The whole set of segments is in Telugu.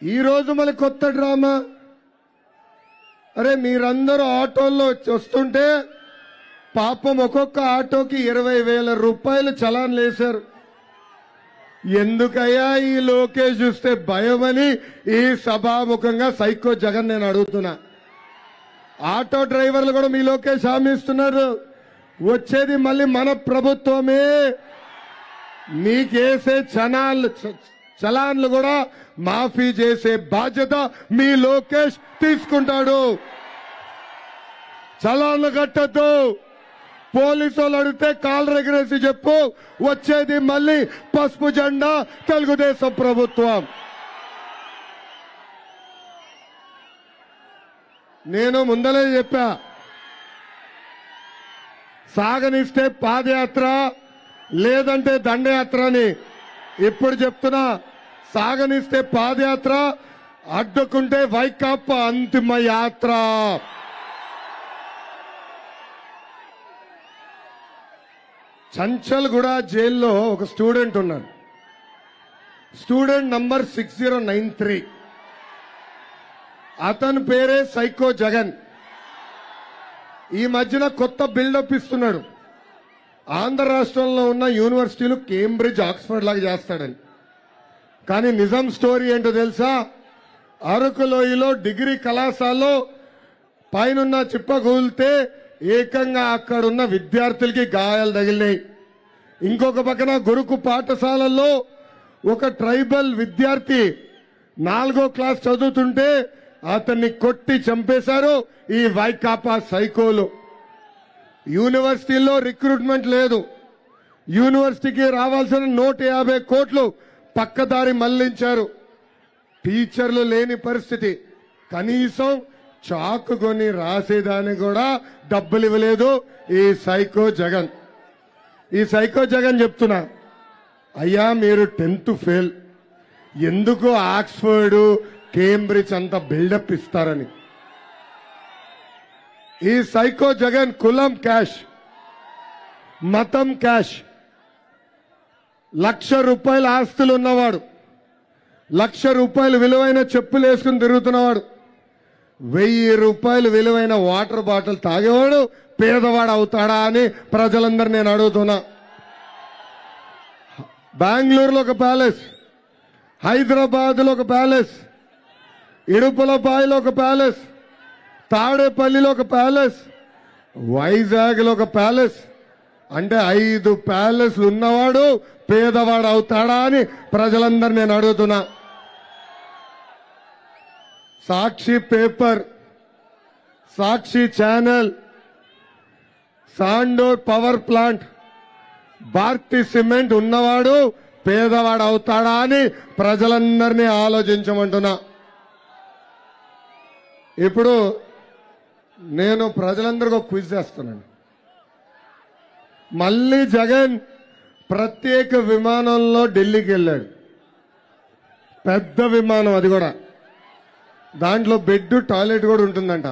ఈ రోజు మళ్ళీ కొత్త డ్రామా అరే మీరందరూ ఆటోల్లో వస్తుంటే పాపం ఒక్కొక్క ఆటోకి ఇరవై వేల రూపాయలు చలాన్ లేశారు ఎందుకయ్యా ఈ లోకేష్ చూస్తే భయమని ఈ సభాముఖంగా సైకో జగన్ నేను అడుగుతున్నా ఆటో డ్రైవర్లు కూడా మీ లోకేష్ హామీ ఇస్తున్నారు వచ్చేది మళ్ళీ మన ప్రభుత్వమే మీకేసే చనాలు చ- చలాన్లు కూడా మాఫీ చేసే బాధ్యత మీ లోకేష్ తీసుకుంటాడు చలాన్లు కట్టద్దు పోలీసు వాళ్ళు అడిగితే కాళ్ళు ఎగరేసి చెప్పు వచ్చేది మళ్ళీ పసుపు జెండా తెలుగుదేశం ప్రభుత్వం నేను ముందలే చెప్పా సాగనిస్తే పాదయాత్ర లేదంటే దండయాత్ర అని ఇప్పుడు చెప్తున్నా సాగనిస్తే పాదయాత్ర అడ్డుకుంటే వైకాపా అంతిమ యాత్ర చంచల్గూడ జైల్లో ఒక స్టూడెంట్ ఉన్నాడు student number six zero nine three అతని పేరే సైకో జగన్ ఈ మధ్యన కొత్త బిల్డప్ ఇస్తున్నాడు ఆంధ్ర రాష్ట్రంలో ఉన్న యూనివర్సిటీలు కేంబ్రిడ్జ్ ఆక్స్ఫర్డ్ లాగా చేస్తాడని కానీ నిజం స్టోరీ ఏంటో తెలుసా అరకులోయలో డిగ్రీ కళాశాలలో పైనున్న చిప్ప కూలితే ఏకంగా అక్కడున్న విద్యార్థులకి గాయాలు తగిలినాయి ఇంకొక పక్కన గురుకు పాఠశాలల్లో ఒక ట్రైబల్ విద్యార్థి నాలుగో క్లాస్ చదువుతుంటే అతన్ని కొట్టి చంపేశారు ఈ వైకాపా సైకోలు యూనివర్సిటీల్లో రిక్రూట్మెంట్ లేదు యూనివర్సిటీకి రావాల్సిన నూట యాభై కోట్లు పక్కదారి మళ్లించారు టీచర్లు లేని పరిస్థితి కనీసం చాకు కొని రాసేదానికి కూడా డబ్బులు ఇవ్వలేదు ఈ సైకో జగన్ ఈ సైకో జగన్ చెప్తున్నా అయ్యా మీరు టెన్త్ ఫెయిల్ ఎందుకు ఆక్స్ఫర్డ్ కేంబ్రిడ్జ్ అంత బిల్డప్ ఇస్తారని ఈ సైకో జగన్ కులం క్యాష్ మతం క్యాష్ లక్ష రూపాయల ఆస్తులు ఉన్నవాడు లక్ష రూపాయలు విలువైన చెప్పులు వేసుకుని తిరుగుతున్నవాడు వెయ్యి రూపాయలు విలువైన వాటర్ బాటిల్ తాగేవాడు పేదవాడు అవుతాడా అని ప్రజలందరూ నేను అడుగుతున్నా బెంగళూరులో ఒక ప్యాలెస్ హైదరాబాద్లో ఒక ప్యాలెస్ ఇడుపులపాయలో ఒక ప్యాలెస్ తాడేపల్లిలో ఒక ప్యాలెస్ వైజాగ్లో ఒక ప్యాలెస్ అంటే ఐదు ప్యాలెస్లు ఉన్నవాడు పేదవాడు అవుతాడా అని ప్రజలందరూ నేను అడుగుతున్నా Sakshi paper Sakshi channel Sandur power plant Bharathi cement ఉన్నవాడు పేదవాడు అవుతాడా అని ప్రజలందరినీ ఆలోచించమంటున్నా ఇప్పుడు నేను ప్రజలందరికీ ఒక క్విజ్ చేస్తున్నాను మళ్ళీ జగన్ ప్రత్యేక విమానంలో ఢిల్లీకి వెళ్ళాడు పెద్ద విమానం అది కూడా దాంట్లో బెడ్ టాయిలెట్ కూడా ఉంటుందంట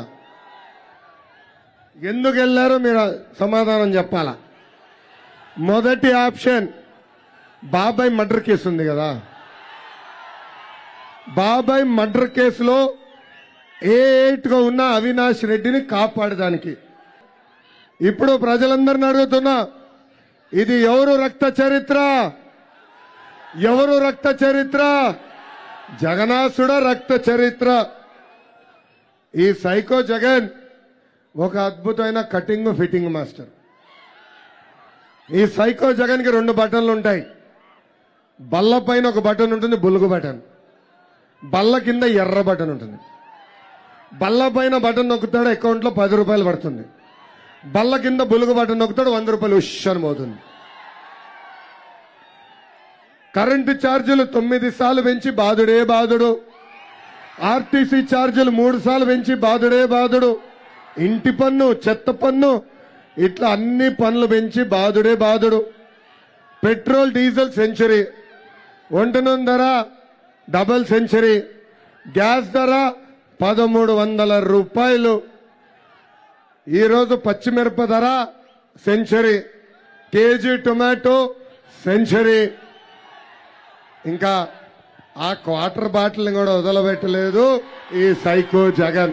ఎందుకు వెళ్ళారో మీరు సమాధానం చెప్పాలా మొదటి ఆప్షన్ బాబాయ్ మర్డర్ కేసు ఉంది కదా బాబాయ్ మర్డర్ కేసులో ఏ ఎయిట్ గా ఉన్న అవినాష్ రెడ్డిని కాపాడడానికి ఇప్పుడు ప్రజలందరిని అడుగుతున్నా ఇది ఎవరు రక్త చరిత్ర ఎవరు రక్త చరిత్ర జగనాసుడ రక్త చరిత్ర ఈ సైకో జగన్ ఒక అద్భుతమైన కటింగ్ ఫిట్టింగ్ మాస్టర్ ఈ సైకో జగన్ కి రెండు బటన్లు ఉంటాయి బల్ల పైన ఒక బటన్ ఉంటుంది బులుగు బటన్ బల్ల కింద ఎర్ర బటన్ ఉంటుంది బల్ల పైన బటన్ నొక్కుతాడు అకౌంట్ లో పది రూపాయలు పడుతుంది బల్ల కింద బులుగు బటన్ నొక్కుతాడు వంద రూపాయలు ఉష్ అని పోతుంది కరెంటు ఛార్జీలు తొమ్మిది సార్లు పెంచి బాధుడే బాధుడు ఆర్టీసీ ఛార్జీలు మూడు సార్లు పెంచి బాధుడే బాధుడు ఇంటి పన్ను చెత్త పన్ను ఇట్లా అన్ని పన్నులు పెంచి బాధుడే బాధుడు పెట్రోల్ డీజిల్ సెంచరీ వంట నూనె ధర డబల్ సెంచరీ గ్యాస్ ధర పదమూడు వందల రూపాయలు ఈరోజు పచ్చిమిరప ధర సెంచరీ కేజీ టొమాటో సెంచరీ ఇంకా ఆ క్వార్టర్ బాటిల్ని కూడా వదలబెట్టలేదు ఈ సైకో జగన్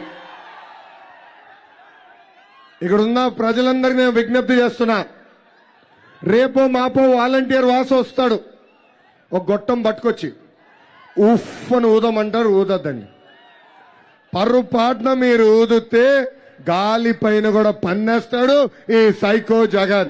ఇక్కడ ఉన్న ప్రజలందరికీ నేను విజ్ఞప్తి చేస్తున్నా రేపో మాపో వాలంటీర్ వాస వస్తాడు ఒక గొట్టం పట్టుకొచ్చి ఉఫ్ అని ఊదమంటారు ఊదద్దండి పర్రుపాటున మీరు ఊదితే గాలి పైన కూడా పన్నేస్తాడు ఈ సైకో జగన్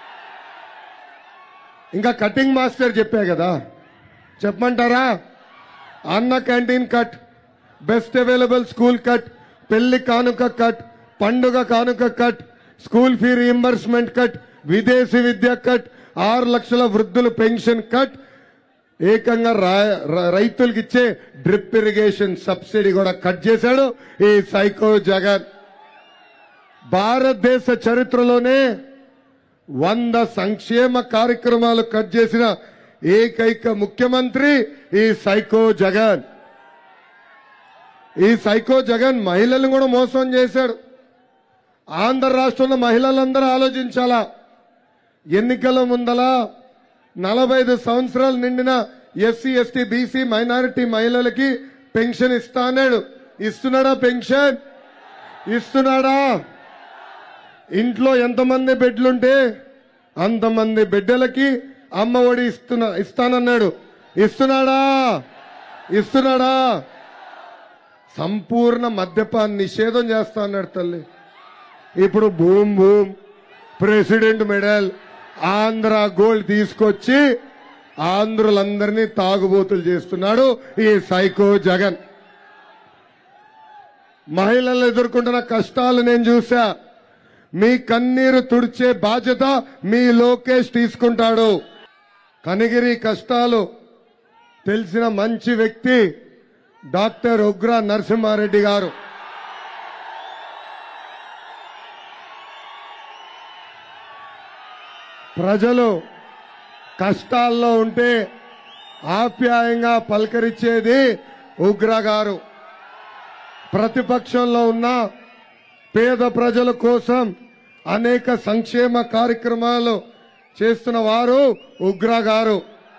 ఇంకా కటింగ్ మాస్టర్ చెప్పా కదా చెప్పమంటారా అన్న canteen cut best available school cut పెళ్లి కానుక కట్ పండుగ కానుక cut school fee reimbursement cut విదేశీ విద్య కట్ ఆరు లక్షల వృద్ధుల పెన్షన్ కట్ ఏకంగా రా- ర- రైతులకు ఇచ్చే డ్రిప్ ఇరిగేషన్ సబ్సిడీ కూడా కట్ చేశాడు ఈ సైకో జగన్ భారతదేశ చరిత్రలోనే వంద సంక్షేమ కార్యక్రమాలు కట్ చేసిన ఏకైక ముఖ్యమంత్రి ఈ సైకో జగన్ ఈ సైకో జగన్ మహిళలను కూడా మోసం చేశాడు ఆంధ్ర రాష్ట్రంలో మహిళలందరూ ఆలోచించాలా ఎన్నికల ముందల నలభై ఐదు సంవత్సరాలు నిండిన ఎస్సీ ఎస్టీ బీసీ మైనారిటీ మహిళలకి పెన్షన్ ఇస్తా అన్నాడు ఇస్తున్నాడా పెన్షన్ ఇస్తున్నాడా ఇంట్లో ఎంతమంది బిడ్డలుంటే అంతమంది బిడ్డలకి అమ్మ ఒడి ఇస్తున్నా ఇస్తానన్నాడు ఇస్తున్నాడా ఇస్తున్నాడా సంపూర్ణ మద్యపాన్ నిషేధం చేస్తా అన్నాడు తల్లి ఇప్పుడు boom boom president medal Andhra gold తీసుకొచ్చి ఆంధ్రులందరినీ తాగుబోతులు చేస్తున్నాడు ఈ సైకో జగన్ మహిళలు ఎదుర్కొంటున్న కష్టాలు నేను చూసా మీ కన్నీరు తుడిచే బాధ్యత మీ లోకేష్ తీసుకుంటాడు కనిగిరి కష్టాలు తెలిసిన మంచి వ్యక్తి డాక్టర్ ఉగ్ర నరసింహారెడ్డి గారు ప్రజలు కష్టాల్లో ఉంటే ఆప్యాయంగా పలకరించేది ఉగ్ర గారు ప్రతిపక్షంలో ఉన్న పేద ప్రజల కోసం అనేక సంక్షేమ కార్యక్రమాలు చేస్తున్న వారు ఉగ్ర గారు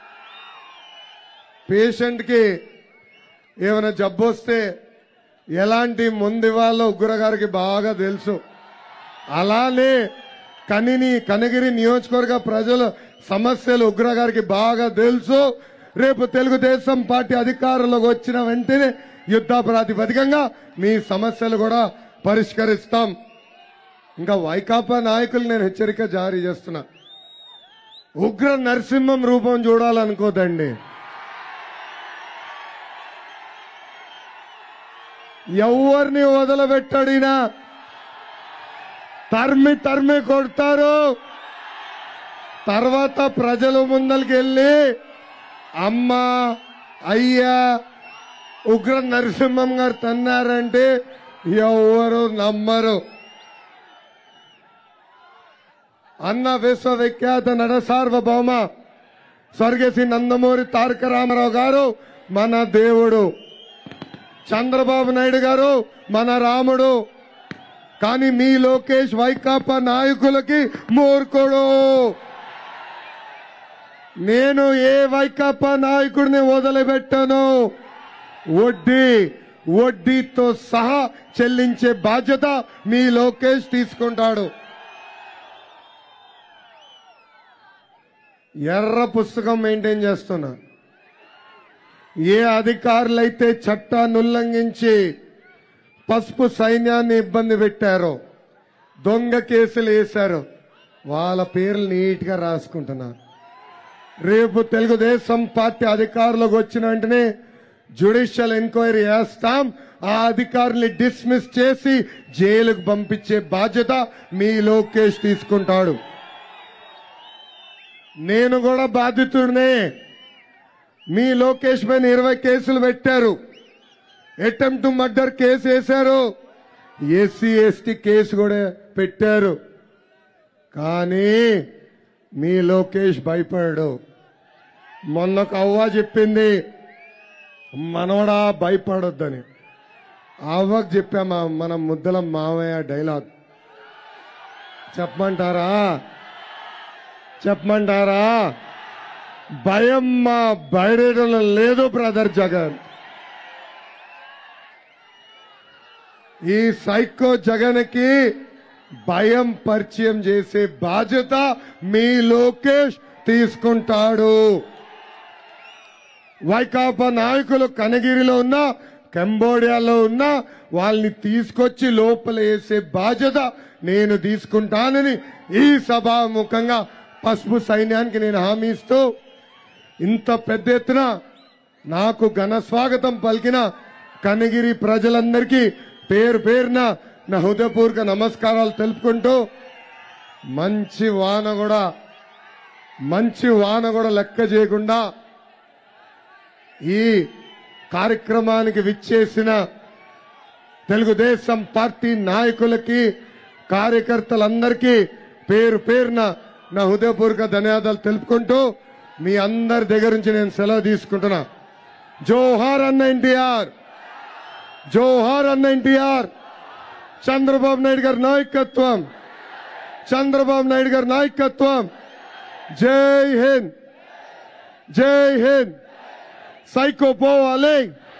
పేషెంట్కి ఏమైనా జబ్బు వస్తే ఎలాంటి మందు ఇవ్వాలో ఉగ్ర గారికి బాగా తెలుసు అలానే కనిని కనగిరి నియోజకవర్గ ప్రజల సమస్యలు ఉగ్ర గారికి బాగా తెలుసు రేపు తెలుగుదేశం పార్టీ అధికారంలోకి వచ్చిన వెంటనే యుద్ధ ప్రాతిపదికంగా మీ సమస్యలు కూడా పరిష్కరిస్తాం ఇంకా వైకాపా నాయకులు నేను హెచ్చరిక జారీ చేస్తున్నా ఉగ్ర నరసింహం రూపం చూడాలనుకోదండి ఎవరిని వదలబెట్టడినా తరిమి తరిమి కొడతారు తర్వాత ప్రజల ముందరికి వెళ్ళి అమ్మ అయ్యా ఉగ్ర నరసింహం గారు తన్నారంటే ఎవరు నమ్మరు అన్న విశ్వవిఖ్యాత నట సార్వభౌమ స్వర్గశ్రీ నందమూరి తారక రామారావు గారు మన దేవుడు చంద్రబాబు నాయుడు గారు మన రాముడు కానీ మీ లోకేష్ వైకాపా నాయకులకి మూర్ఖుడు నేను ఏ వైకాపా నాయకుడిని వదిలిపెట్టాను వడ్డీ వడ్డీతో సహా చెల్లించే బాధ్యత మీ లోకేష్ తీసుకుంటాడు ఎర్ర పుస్తకం మెయింటైన్ చేస్తున్నా ఏ అధికారులైతే చట్టాన్ని ఉల్లంఘించి పసుపు సైన్యాన్ని ఇబ్బంది పెట్టారో దొంగ కేసులు వేశారు వాళ్ళ పేర్లు నీట్ గా రాసుకుంటున్నారు రేపు తెలుగుదేశం పార్టీ అధికారులకు వచ్చిన వెంటనే జ్యుడిషియల్ ఎంక్వైరీ చేస్తాం ఆ అధికారుల్ని డిస్మిస్ చేసి జైలుకు పంపించే బాధ్యత మీ లోకేష్ తీసుకుంటాడు నేను కూడా బాధితుడినే మీ లోకేష్ పైన ఇరవై కేసులు పెట్టారు అటెంప్ట్ మర్డర్ కేసు వేశారు ఎస్సీ ఎస్టీ కేసు కూడా పెట్టారు కానీ మీ లోకేష్ భయపడాడు మొన్న ఒక అవ్వ చెప్పింది మనవడా భయపడొద్దని ఆ అవ్వకు చెప్పామా మన ముద్దల మామయ్య డైలాగ్ చెప్పమంటారా చెప్పమంటారా భయం మా బయటలో లేదు బ్రదర్ జగన్ ఈ సైకో జగన్కి భయం పరిచయం చేసే బాధ్యత మీ లోకేష్ తీసుకుంటాడు వైకాపా నాయకులు కనగిరిలో ఉన్న కంబోడియాలో ఉన్న వాళ్ళని తీసుకొచ్చి లోపల వేసే బాధ్యత నేను తీసుకుంటానని ఈ సభాముఖంగా పసుపు సైన్యానికి నేను హామీ ఇస్తూ ఇంత పెద్ద ఎత్తున నాకు ఘన స్వాగతం పలికిన కనగిరి ప్రజలందరికీ పేరు పేరున నా హృదయపూర్వక నమస్కారాలు తెలుపుకుంటూ మంచి వాన కూడా మంచి వాన కూడా లెక్క చేయకుండా ఈ కార్యక్రమానికి విచ్చేసిన తెలుగుదేశం పార్టీ నాయకులకి కార్యకర్తలందరికీ పేరు పేరున నా హృదయపూర్వక ధన్యవాదాలు తెలుపుకుంటూ మీ అందరి దగ్గర నుంచి నేను సెలవు తీసుకుంటున్నా జోహార్ అన్న ఎన్టీఆర్ జోహార్ అన్న ఎన్టీఆర్ చంద్రబాబు నాయుడు గారి నాయకత్వం చంద్రబాబు నాయుడు గారి నాయకత్వం జై హింద్ జై హింద్ సైకో పోవాలి